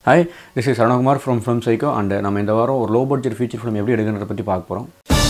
hi this is Saranakumar from film Psycho and நம்ம இந்த வாரம் ஒரு லோ பட்ஜெட் ஃபீச்சர் ஃபிலிம் எப்படி எடுக்கிறத பற்றி பார்க்க போகிறோம்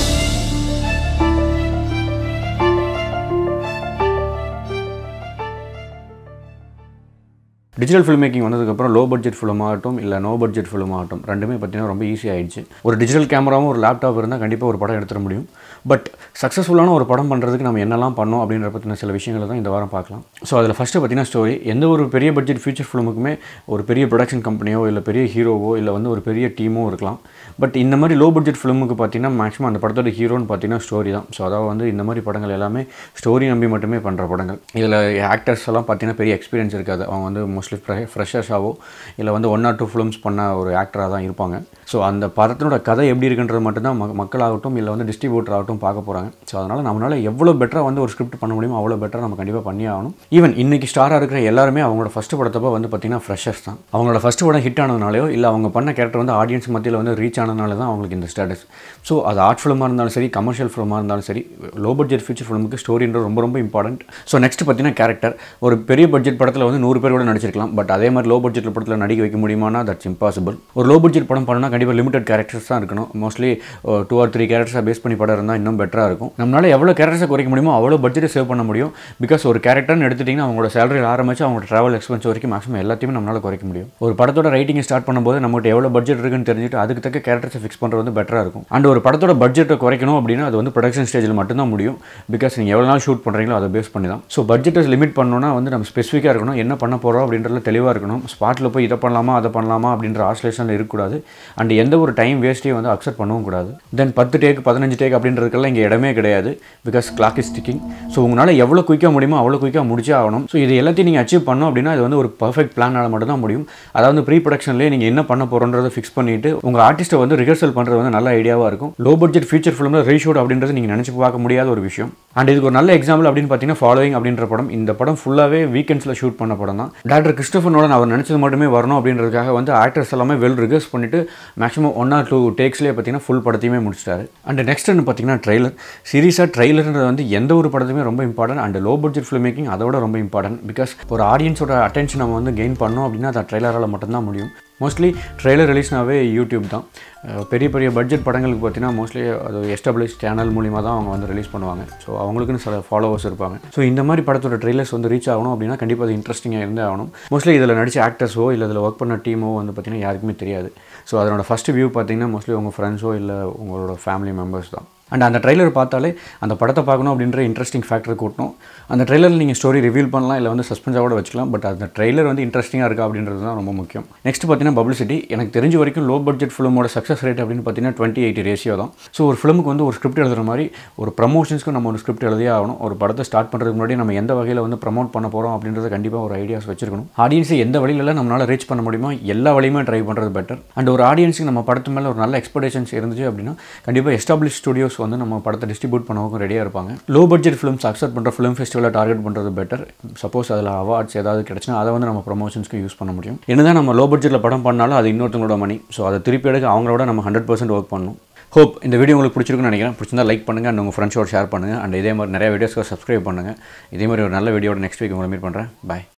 டிஜிட்டல் ஃபில்ம் மேக்கிங் வந்ததுக்கப்புறம் லோ பட்ஜெட் ஃபிலிம் ஆகட்டும் இல்லை நோ பட்ஜெட் ஃபிலிம் ஆகட்டும் ரெண்டுமே பார்த்தீங்கன்னா ரொம்ப ஈஸி ஆயிடுச்சு ஒரு டிஜிட்டல் கேமராவும் ஒரு லேப்டாப் இருந்தால் கண்டிப்பாக ஒரு படம் எடுத்துட முடியும் பட் சக்ஸஸ்ஃபுல்லான ஒரு படம் பண்ணுறதுக்கு நம்ம என்னெல்லாம் பண்ணோம் அப்படின்ற பற்றின சில விஷயங்களை தான் இந்த வாரம் பார்க்கலாம் ஸோ அதில் ஃபஸ்ட்டு பார்த்தீங்கன்னா ஸ்டோரி எந்த ஒரு பெரிய பட்ஜெட் ஃபியூச்சர் ஃபிலிமுக்குமே ஒரு பெரிய ப்ரொடக்ஷன் கம்பெனியோ இல்லை பெரிய ஹீரோவோ இல்லை வந்து ஒரு பெரிய டீமோ இருக்கலாம் பட் இந்த மாதிரி லோ பட்ஜெட் ஃபிலிமுக்கு பார்த்தீங்கன்னா மேக்ஸிமம் அந்த படத்தோட ஹீரோன்னு பார்த்தீங்கன்னா ஸ்டோரி தான் ஸோ அதாவது வந்து இந்த மாதிரி படங்கள் எல்லாமே ஸ்டோரி நம்பி மட்டுமே பண்ணுற படங்கள் இதில் ஆக்டர்ஸ் எல்லாம் பார்த்தீங்கன்னா பெரிய எக்ஸ்பீரியன்ஸ் இருக்காது அவங்க வந்து மோஸ்ட்லி ஃப்ரெஷர்ஸாவோ இல்லை வந்து ஒன் ஆர் டூ ஃபிலிம்ஸ் பண்ண ஒரு ஆக்டராக தான் இருப்பாங்க ஸோ அந்த படத்தினோட கதை எப்படி இருக்குன்றது மட்டும்தான் ம மக்களாகட்டும் இல்லை வந்து டிஸ்ட்ரிபியூட்டர் ஆகட்டும் பார்க்க போகிறாங்க ஸோ அதனால் நம்மளால் எவ்வளோ பெட்டராக வந்து ஒரு ஸ்கிரிப்ட் பண்ண முடியுமோ அவ்வளோ பெட்டராக நம்ம கண்டிப்பாக பண்ணி ஆகணும் ஈவன் இன்னைக்கு ஸ்டாராக இருக்கிற எல்லாருமே அவங்களோட ஃபஸ்ட்டு படத்தப்போ வந்து பார்த்தீங்கன்னா ஃப்ரெஷர்ஸ் தான் அவங்களோட ஃபஸ்ட்டு படம் ஹிட் ஆனதுனாலையோ இல்லை அவங்க பண்ண கேரக்டர் வந்து ஆடியன்ஸ் மத்தியில் வந்து ரீச் ஆனதுனால தான் அவங்களுக்கு இந்த ஸ்டேட்டஸ் ஸோ அது ஆர்ட் ஃபிலிமாக இருந்தாலும் சரி கமர்ஷியல் ஃபிலிமாக இருந்தாலும் சரி லோ பட்ஜெட் ஃபியூச்சர் ஃபிலிமுக்கு ஸ்டோரின்றது ரொம்ப ரொம்ப இம்பார்ட்டன்ட் ஸோ நெக்ஸ்ட் பார்த்தீங்கன்னா கேரக்டர் ஒரு பெரிய பட்ஜெட் படத்தில் வந்து நூறு பேர் கூட நடிச்சிருக்கலாம் பட் அதே மாதிரி லோ பட்ஜெட் படத்தில் நடிக்க வைக்க முடியுமானா தட்ஸ் இம்பாசிபிள் ஒரு லோ பட்ஜெட் படம் பண்ணால் கண்டிப்பாக லிமிடெட் கேரக்டர்ஸ் தான் இருக்கணும் மோஸ்ட்லி டூ ஆர் த்ரீ கேரக்டர்ஸாக பேஸ் பண்ணி படம் இருந்தால் இன்னும் பெட்டராக இருக்கும் நம்மளால் எவ்வளோ கேரக்டர்ஸை குறைக்க முடியுமோ அவ்வளோ பட்ஜெட்டை சேவ் பண்ண முடியும் பிகாஸ் ஒரு கேரக்டர்னு எடுத்துட்டிங்கன்னா அவங்களோட சேலரி ஆரம்பிச்சு அவங்களோட ட்ராவல் எக்ஸ்பென்ஸ் வரைக்கும் மேக்ஸிமம் எல்லாத்தையுமே நம்மளால் குறைக்க முடியும் ஒரு படத்தோட ரைட்டிங் ஸ்டார்ட் பண்ணும்போது நம்மகிட்ட எவ்வளோ பட்ஜெட் இருக்குன்னு தெரிஞ்சுட்டு அதுக்கு தக்க கேரக்டர்ஸை ஃபிக்ஸ் பண்ணுறது வந்து பெட்டராக இருக்கும் அண்ட் ஒரு படத்தோட பட்ஜெட்டை குறைக்கணும் அப்படின்னா அது வந்து ப்ரொடக்ஷன் ஸ்டேஜில் மட்டும்தான் முடியும் பிகாஸ் நீங்கள் எவ்வளோ நாள் ஷூட் பண்ணுறீங்களோ அதை பேஸ் பண்ணி தான் ஸோ பட்ஜெட்டை லிமிட் பண்ணணும்னா வந்து நம்ம ஸ்பெசிஃபிக்காக இருக்கணும் என்ன பண்ண போகிறோம் அப்படின்றதுல தெளிவாக இருக்கணும் ஸ்பாட்டில் போய் இதை பண்ணலாமா அதை பண்ணலாமா அப்படின்ற ஆஸ்லேஷனில் இருக்கக்கூடாது அண்ட் எந்த ஒரு டைம் வேஸ்ட்டையும் வந்து அக்செப்ட் பண்ணவும் கூடாது தென் பத்து டேக் பதினஞ்சு டேக் அப்படின்றதுக்கெல்லாம் இங்கே இடமே கிடையாது because clock is ticking so உங்களால் எவ்வளோ குயிக்காக முடியுமோ அவ்வளோ குயிக்காக முடிச்சே ஆகணும் ஸோ இது எல்லாத்தையும் நீங்கள் அச்சீவ் பண்ணோம் அப்படின்னா இது வந்து ஒரு பர்ஃபெக்ட் பிளானால் மட்டும் தான் முடியும் அதாவது ப்ரீ ப்ரொடக்ஷன்லேயே நீங்கள் என்ன பண்ண போகிறோன்றதை ஃபிக்ஸ் பண்ணிவிட்டு உங்கள் ஆர்டிஸ்ட்டை வந்து ரிஹர்சல் பண்ணுறது வந்து நல்ல ஐடியாவாக இருக்கும் லோ பட்ஜெட் ஃபியூச்சர் ஃபிலிமில் ரீஷூட் அப்படின்றது நீங்கள் நினச்சி பார்க்க முடியாத ஒரு விஷயம் அண்ட் இதுக்கு ஒரு நல்ல எக்ஸாம்பிள் அப்படின்னு பார்த்தீங்கன்னா ஃபாலோயிங் அப்படின்ற படம் இந்த படம் ஃபுல்லாகவே வீக்கெண்ட்ஸில் ஷூட் பண்ண படம் தான் டாக்டர் கிறிஸ்டோஃபர் நோலன் அவர் நினச்சது மட்டுமே வரணும் அப்படின்றதுக்காக வந்து ஆக்டர்ஸ் எல்லாமே வெல் ரிகர்ஸ் பண்ணிட்டு மேக்ஸிமம் ஒன் ஆர் டூ டேக்ஸ்லேயே பார்த்தீங்கன்னா ஃபுல் படத்தையுமே முடிச்சிட்டாரு அண்ட் நெக்ஸ்ட் என்ன பார்த்தீங்கன்னா ட்ரெய்லர் சீரியஸாக ட்ரெய்லர்ன்றது வந்து எந்த ஒரு படத்துமே ரொம்ப important and low budget film making அதோட ரொம்ப இம்பார்ட்டன்ட் பிகாஸ் ஒரு ஆடியன்ஸோட அட்டென்ஷன் நம்ம வந்து கெயின் பண்ணோம் அப்படின்னா அது ட்ரெய்லரால் மட்டும்தான் முடியும் மோஸ்ட்லி ட்ரெய்லர் ரிலீஸ்னாவே யூடியூப் தான் பெரிய பெரிய பட்ஜெட் படங்களுக்கு பார்த்தீங்கன்னா மோஸ்ட்லி அது எஸ்டாப்ளிஷ் சேனல் மூலிமா தான் அவங்க வந்து ரிலீஸ் பண்ணுவாங்க ஸோ அவங்களுக்குன்னு சில ஃபாலோவர்ஸ் இருப்பாங்க ஸோ இந்த மாதிரி படத்தோட ட்ரெய்லர்ஸ் வந்து ரீச் ஆகணும் அப்படின்னா கண்டிப்பாக அது இன்ட்ரெஸ்டிங்காக இருந்தே ஆகணும் மோஸ்ட்லி இதில் நடிச்ச ஆக்டர்ஸோ இல்லை இதில் ஒர்க் பண்ண டீமோ வந்து பார்த்திங்கன்னா யாருக்குமே தெரியாது ஸோ அதனோட ஃபஸ்ட்டு வியூ பார்த்தீங்கன்னா மோஸ்ட்லி உங்கள் ஃப்ரெண்ட்ஸோ இல்லை உங்களோட ஃபேமிலி மெம்பர்ஸ் தான் அண்ட் அந்த ட்ரெய்லர் பார்த்தாலே அந்த படத்தை பார்க்கணும் அப்படின்ற இன்ட்ரெஸ்டிங் ஃபேக்டர் கூட்டணும் அந்த ட்ரெய்லரில் நீங்கள் ஸ்டோரி ரிவீல் பண்ணலாம் இல்லை வந்து சஸ்பென்ஸாக கூட வச்சுக்கலாம் பட் அந்த ட்ரெய்லர் வந்து இன்ட்ரெஸ்டிங்காக இருக்கா அப்படின்றது தான் ரொம்ப முக்கியம் நெக்ஸ்ட் பார்த்தீங்கன்னா பப்ளிசிட்டி எனக்கு தெரிஞ்ச வரைக்கும் லோ பட்ஜெட் ஃபிலிமோட சக்ஸஸ் ரேட் அப்படின்னு பார்த்தீங்கன்னா டுவெண்ட்டி எயிட்டி ரேஷியோ தான் ஸோ ஒரு ஃபிலிமுக்கு வந்து ஒரு ஸ்கிரிப்ட் எழுதுற மாதிரி ஒரு ப்ரமோஷன்ஸ்க்கு நம்ம ஒரு ஸ்கிரிப்ட் எழுதியே ஆகணும் ஒரு படத்தை ஸ்டார்ட் பண்ணுறதுக்கு முன்னாடி நம்ம எந்த வகையில் வந்து ப்ரமோட் பண்ண போகிறோம் அப்படின்றத கண்டிப்பாக ஒரு ஐடியாஸ் வச்சிருக்கணும் ஆடியன்ஸை எந்த வழியில நம்மளால் ரீச் பண்ண முடியுமோ எல்லா வழியுமே ட்ரை பண்ணுறது பெட்டர் அண்ட் ஒரு ஆடியன்ஸுக்கு நம்ம படத்து மேலே ஒரு நல்ல எக்ஸ்பெக்டேஷன்ஸ் இருந்துச்சு அப்படின்னா கண்டிப்பாக எஸ்டாப்ளிஷ் ஸ்டுடியோஸ் வந்து நம்ம படத்தை டிஸ்ட்ரிபியூட் பண்ணவும் ரெடியாக இருப்பாங்க லோ பட்ஜெட் ஃபிலிம்ஸ் அக்செப்ட் பண்ணுற ஃபிலிம் ஃபெஸ்டிவலை டார்கெட் பண்ணுறது பெட்டர் சப்போஸ் அதில் அவார்ட்ஸ் ஏதாவது கிடச்சினா அதை வந்து நம்ம ப்ரொமோஷன்ஸ்க்கு யூஸ் பண்ண முடியும் என்னதான் நம்ம லோ பட்ஜெட்டில் படம் பண்ணாலும் அது இன்னொருத்தங்களோட மணி ஸோ அதை திருப்பி எடுக்க அவங்களோட நம்ம ஹண்ட்ரட் பர்சன்ட் ஒர்க் பண்ணணும் ஹோப் இந்த வீடியோ உங்களுக்கு பிடிச்சிருக்குன்னு நினைக்கிறேன் பிடிச்சிருந்தா லைக் பண்ணுங்கள் அண்ட் உங்கள் ஃப்ரெண்ட்ஸோட ஷேர் பண்ணுங்கள் அண்ட் இதே மாதிரி நிறைய வீடியோஸ்க்கு சப்ஸ்கிரைப் பண்ணுங்கள் இதே மாதிரி ஒரு நல்ல வீடியோட நெக்ஸ்ட் வீக் உங்களை மீட் பண்ணுறேன் பாய்